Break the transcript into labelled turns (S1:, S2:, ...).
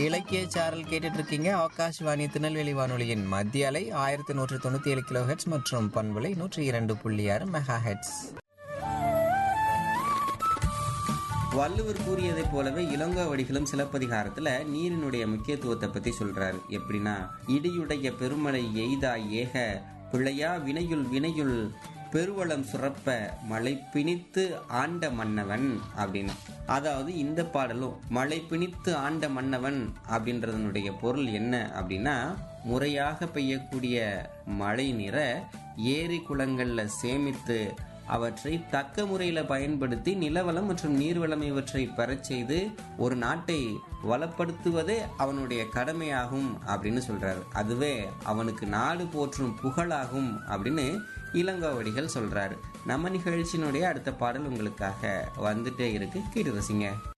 S1: இலக்கிய சாரல் கேட்டுட்டு இருக்கீங்க ஆகாஷ்வாணி திருநெல்வேலி வானொலியின் மத்திய அலை ஆயிரத்தி நூற்றி தொண்ணூத்தி ஏழு கிலோ ஹெட்ஸ் மற்றும் பண்பலை நூற்றி இரண்டு புள்ளி ஆறு மெகா ஹெட்ஸ் வள்ளுவர் கூறியதைப் போலவே இளங்கோவடிகளும் சிலப்பதிகாரத்துல நீரினுடைய முக்கியத்துவத்தை பத்தி சொல்றாரு எப்படின்னா இடியுடைய பெருமழை எய்தாய் ஏக பிழையா வினையுள் வினையுள் பெருவளம் சுரப்ப மழை பிணித்து ஆண்ட மன்னவன் அப்படின்னு அதாவது இந்த பாடலும் மழை பிணித்து ஆண்ட மன்னவன் அப்படின்றதனுடைய பொருள் என்ன அப்படின்னா முறையாக பெய்யக்கூடிய மழை நீரை ஏரி குளங்கள்ல சேமித்து அவற்றை தக்க முறையில் பயன்படுத்தி நிலவளம் மற்றும் நீர்வளம் இவற்றை பெறச் செய்து ஒரு நாட்டை வளப்படுத்துவதே அவனுடைய கடமையாகும் அப்படின்னு சொல்றாரு அதுவே அவனுக்கு நாடு போற்றும் புகழாகும் அப்படின்னு இளங்கோவடிகள் சொல்றாரு நம்ம நிகழ்ச்சியினுடைய அடுத்த பாடல் உங்களுக்காக வந்துட்டே இருக்கு கேட்டு ரசிங்க